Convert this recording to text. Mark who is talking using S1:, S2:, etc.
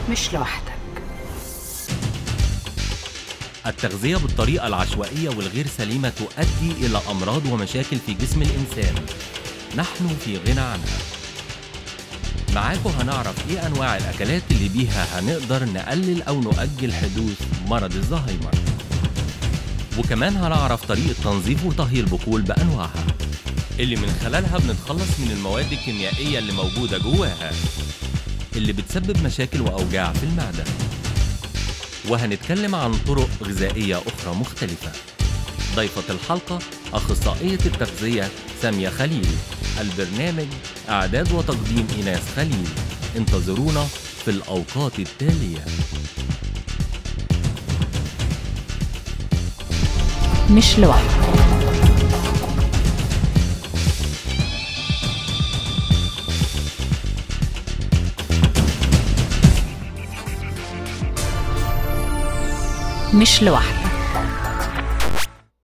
S1: مش لوحدك
S2: التغذية بالطريقة العشوائية والغير سليمة تؤدي إلى أمراض ومشاكل في جسم الإنسان نحن في غنى عنها معاكم هنعرف إيه أنواع الأكلات اللي بيها هنقدر نقلل أو نؤجل حدوث مرض الزهايمر وكمان هنعرف طريقة تنظيف وطهي البقول بأنواعها اللي من خلالها بنتخلص من المواد الكيميائية اللي موجودة جواها اللي بتسبب مشاكل وأوجاع في المعدة وهنتكلم عن طرق غذائية أخرى مختلفة ضيفة الحلقة أخصائية التغذية سامية خليل البرنامج إعداد وتقديم إيناس خليل انتظرونا في الأوقات التالية
S1: مش لوحدك مش لوحدك